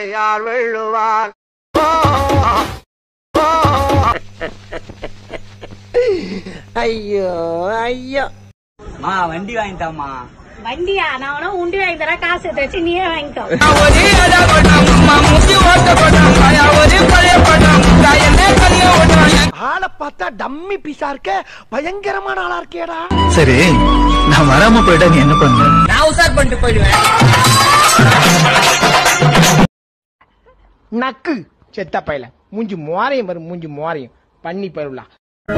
யார் வெல்லுவார் ஐயோ ஐயோ மா வண்டி வாங்கிட்டாமா வண்டியா நான் உன உண்டி வாங்கி தரேன் காசு எடுத்து வச்சு நீயே வாங்கிக்கோ ஆளை பார்த்தா டம்மி பீஸா இருக்க பயங்கரமான ஆளா இருக்கேடா சரி நான் வராம போயிட்டா நீ என்ன பண்ண நான் உசார் பண்ணிட்டு போயிடுவேன் நக்கு செத்த பையல மூஞ்சி மோரையும் வரும் மூஞ்சி மோரையும் பண்ணி பருவலா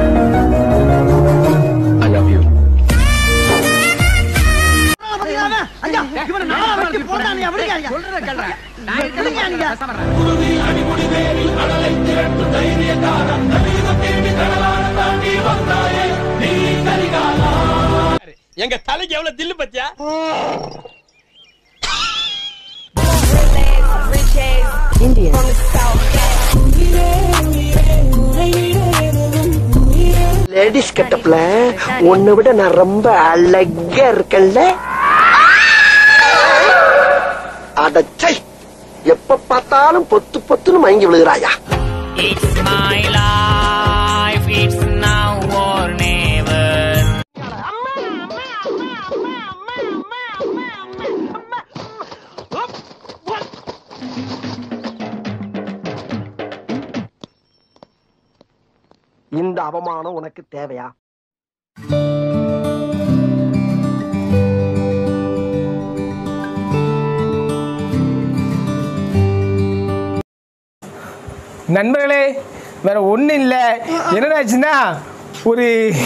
ஐ லவ் யூ எங்க தலைக்கு எவ்வளவு தில்லு பத்தியா லேடிஸ் கெட்டப்ல உன்னை விட நான் ரொம்ப அழகா இருக்கேன்ல அடச்சை எப்ப பார்த்தாலும் பொத்து பொத்துன்னு மயங்கி விழுகிறாயா It's my life, it's now or never. இந்த அவமானம் உனக்கு தேவையா நண்பர்களே வேற ஒண்ணும் இல்ல என்னடாச்சுன்னா ஒரு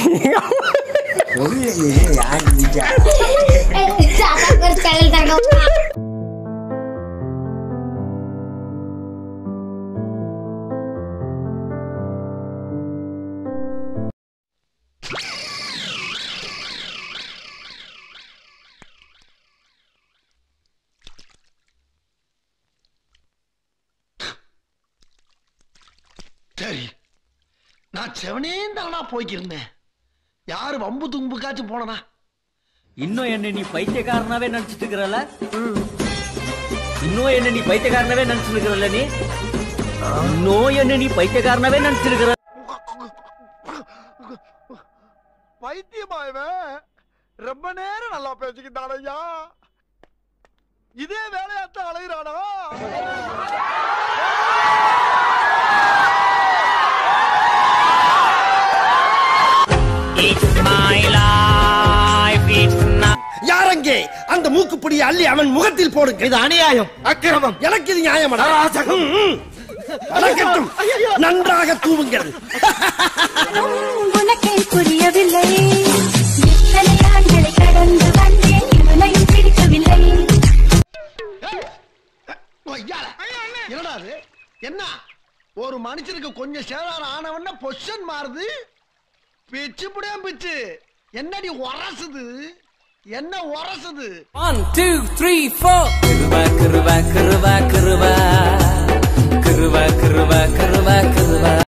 சரி நான் செவனே தானா போய்க்கிருந்தேன் யாரு வம்பு தும்புக்காச்சும் போனனா இன்னும் என்ன நீ பைத்தியக்காரனாவே நினைச்சிட்டு இருக்கிறல இன்னும் என்ன நீ பைத்தியக்காரனாவே நினைச்சிட்டு இருக்கிறல்ல நீ இன்னும் என்ன நீ பைத்தியக்காரனாவே நினைச்சிட்டு இருக்கிற பைத்தியமா இவன் ரொம்ப நேரம் நல்லா பேசிக்கிட்டான் ஐயா இதே வேலையாத்தான் அலைகிறானா It's my life, it's now. யாரங்கே அந்த மூக்குப்பிடியை அள்ளி அவன் முகத்தில் போடுங்க இது அநியாயம் அக்கிரமம் எனக்கு இது நியாயமடா ம், ம். நடக்கட்டும் நன்றாக தூவுங்கிறது உனக்கே புரியவில்லை எத்தனை ஆண்களை கடந்து வந்தேன் இவனையும் பிடிக்கவில்லை ஐயால, என்னடா அது என்ன ஒரு மனுஷனுக்கு கொஞ்சம் சேதாரம் ஆனவன பொசிஷன் மாறுது பிச்சு புடியா பிச்சு என்னடி உரசுது என்ன உரசுது One, two, three, four. Kruva, kruva, kruva, kruva. Kruva, kruva, kruva, kruva.